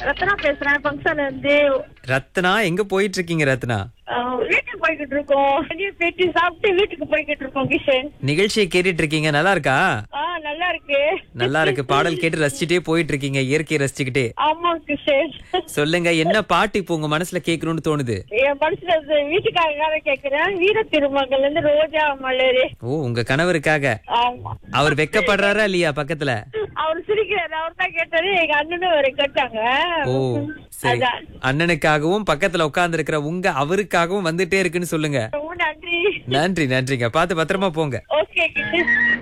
ரத்னா பேசுறேன் ஃபங்க்ஷன்ல இருந்து ரத்னா எங்க போயிட்டு இருக்கீங்க ரத்னா அஹ், வீட்டுக்கு போய்கிட்டு இருக்கோம் வெளியே போயிட்டு சாப்பிட்டு வீட்டுக்கு போய்கிட்டு இருக்கோம் கிஷன் நிகழ்ச்சியை கேட்டுட்டு இருக்கீங்க நல்லா இருக்கா ஆ நல்லா இருக்கு நல்லா இருக்கு பாடல் கேட்டு ரசிச்சுட்டே போயிட்டு இருக்கீங்க இயற்கையை ரசிச்சுக்கிட்டே ஆமா கிஷன் சொல்லுங்க என்ன பாட்டு இப்போ உங்க மனசுல கேட்கணும்னு தோணுது என் மனசுல இருந்து வீட்டுக்காரங்க கேக்குறேன் வீர திருமகள்ல இருந்து ரோஜா மலரு ஓ உங்க கணவருக்காக ஆமா அவர் வெக்கப்படுறாரா இல்லையா பக்கத்துல அவர் சிரிக்கிறாரு அவர் தான் கேட்டாரு எங்க அண்ணனும் அவரை கேட்டாங்க ஓ சரி அதான் அண்ணனுக்காகவும் பக்கத்துல உட்கார்ந்து இருக்கிற உங்க அவருக்காகவும் வந்துட்டே இருக்குன்னு சொல்லுங்க ரொம்ப நன்றி நன்றி நன்றிங்க பார்த்து பத்திரமா போங்க ஓகே கிஷன்